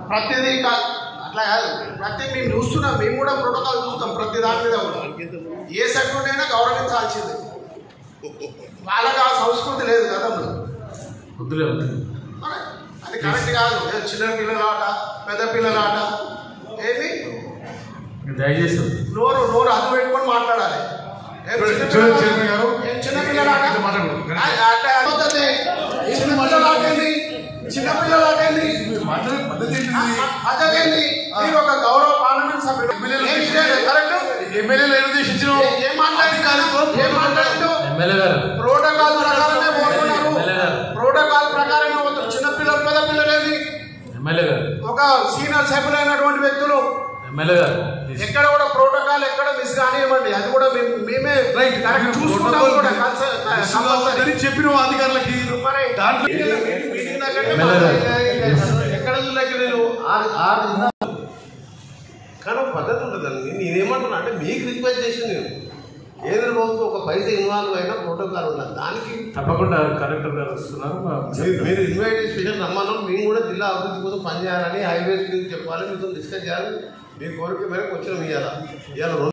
ప్రతిదీ కా- అట్లా కాదు ప్రతి మేము చూస్తున్నాం మేము కూడా ప్రోటోకాల్ చూస్తాం ప్రతి దాని మీద కూడా ఏ సెక్యూరిటీ అయినా గౌరవించాల్సింది వాళ్ళకి ఆ సంస్కృతి లేదు కదా అందులో. వద్దులే వద్దు మరి అది కరెక్ట్ కాదు ఏ చిన్న పిల్లల ఆట పెద్ద పిల్లల ఆట ఏమి దయచేసి వద్దు. నోరు నోరు అడ్డు పెట్టుకొని మాట్లాడాలి ఏం చిన్న చూడండి, పిల్లల- చైర్మన్ గారు. ఏం చిన్న పిల్లల ఆట? ఇట్లా మాట్లాడకూడదు. ఆ- అట్లా అయిపోతుంది. చిన్న పిల్లల ఆట ఏంది? చిన్న పిల్లల ఆట ఏంది? మాట్లాడే పద్ధతి ఏంటిది? అదేంటి మీరు ఒక గౌరవ పార్లమెంట్ సభ్యుడు ఎమ్మెల్యేలు ఏం ఇదే కరెక్ట్ ఎమ్మెల్యేలు ఏం ఉద్దేశించరు ఏ- ఏం మాట్లాడిండు ఏం మాట్లాడిండు ఎమ్మెల్యే గారు ప్రోటోకాల్ ప్రకారమే పోతున్నారు ఎమ్మెల్యే గారు. ప్రోటోకాల్ ప్రకారమే పోతున్నారు చిన్న పిల్లలు పెద్ద పిల్లలు ఏంది ఎమ్మెల్యే గారు ఒక సీనియర్ సభ్యులైనటువంటి వ్యక్తులు ఎమ్మెల్యే గారు ప్లీజ్. ఎక్కడ కూడా ప్రోటోకాల్ ఎక్కడ మిస్ కానివ్వండి అది కూడా మేము- మేమే రైట్ కరెక్ట్ చూసుకుంటాం కూడా కన్స- కంపల్సరీ. అని చెప్పిన అధికారులకి మరి దాంట్లో మీటింగ్- మీటింగ్ దగ్గరనే ఎమ్మెల్యే గారు. ఎక్కడ చూడలేక నేను ఆరు ఆరు దినాలు కానీ ఒక పద్ధతి ఉంటుందండి నేనేమంటున్నా అంటే మీకు రిక్వెస్ట్ చేసింది నేను కేంద్ర ప్రభుత్వం ఒక పైసా ఇన్వాల్వ్ అయినా ప్రోటోకాల్ ఉన్నది దానికి తప్పకుండా కలెక్టర్ గారు వస్తున్నారు మా- మీరు మీరు ఇన్వైట్ స్పెషల్ రమ్మన్నాం మేము కూడా జిల్లా అభివృద్ధి కోసం పనిచేయాలని హైవేస్ గురించి చెప్పాలి మీతో డిస్కస్ చేయాలి మీ కోరిక మేరకు వచ్చినాం ఇవాళ ఇవాళ